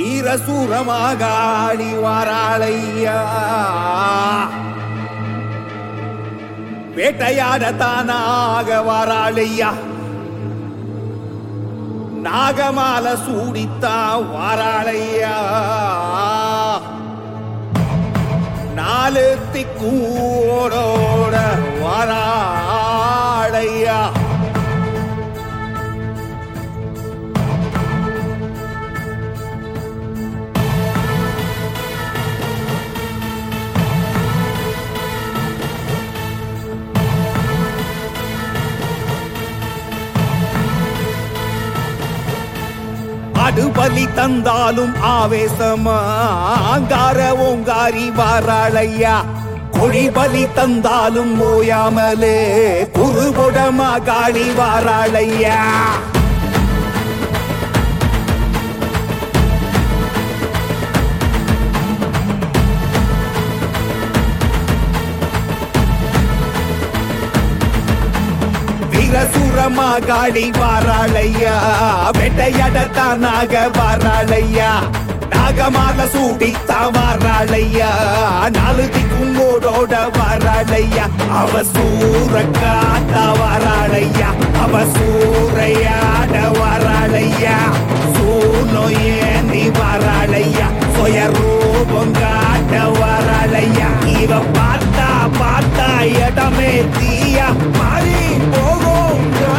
வீரசூரமாக ஆடி வாராளையா வேட்டையாட தானாக வாராளையா நாகமால சூடித்தா வாராளையா நாலு திக்கூடோட வாராளையா அடுபலி தந்தாலும் ஆவேசமா அங்கார ஓங்காரி வாராளையா கொடி பலி தந்தாலும் ஓயாமலே குருபுடமா காளி வாராளையா வீரசூரமா காடி வாராளையா வெட்டையடத்தானாக வாராளையா நாகமால சூடித்தா வாராளையா நாலு திக்குங்கோடோட வாராளையா அவ சூற காத்தா வாராளையா அவ சூறையாட வாராளையா சூனோ ஏந்தி வாராளையா சுய ரூபம் காட்ட வாராளையா இவ பார்த்தா பார்த்தா இடமே தீயா மாறி போகும் ஆ!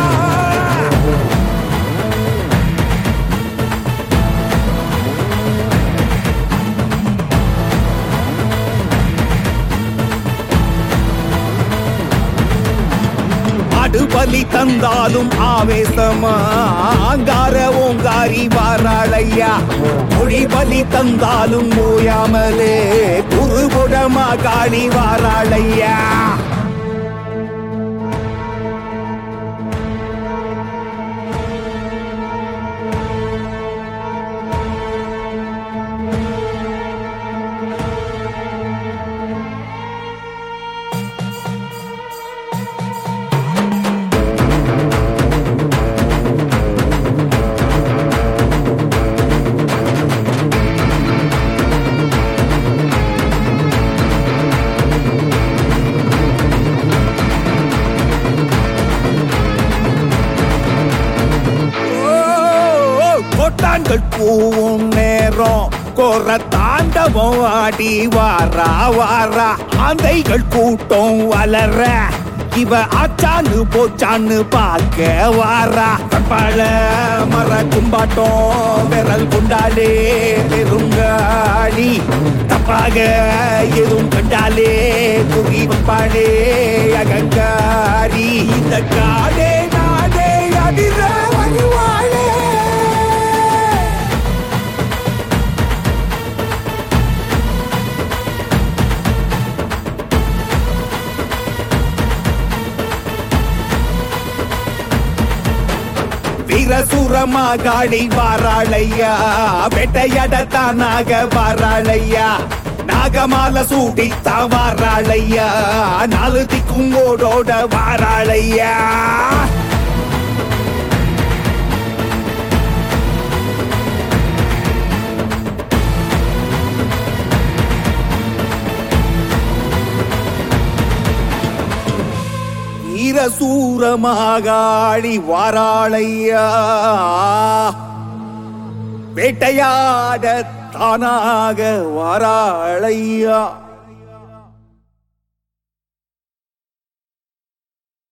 அடுபலி தந்தாலும் ஆவேசமா அங்கார ஓங்காரி வாராளையா மொழி பலி தந்தாலும் ஓயாமலே குருபுடமா காளி வாராளையா ஓ, கொட்டான்கள் பூவும் நேரம் கோர தாண்டவம் ஆடி வாரா வாரா ஆந்தைகள் கூட்டம் வளர இவ ஆச்சான்னு போச்சான்னு பார்க்க வாரா கப்பால மர கும்பாட்டம் விரல் கொண்டாலே பெருங்காளி தப்பாக எதுவும் கண்டாலே குறி வைப்பாளே அகங்காரி இந்த காடே நாடே அதிர வருவாளே வீரசூரமா காடி வாராளையா வெட்டையடத்தானாக வாராளையா நாகமால சூடித்தா வாராளையா நாலு திக்குங்கோடோட வாராளையா வீரசூரமாகாளி வாராளையா வேட்டையாட தானாக வாராளையா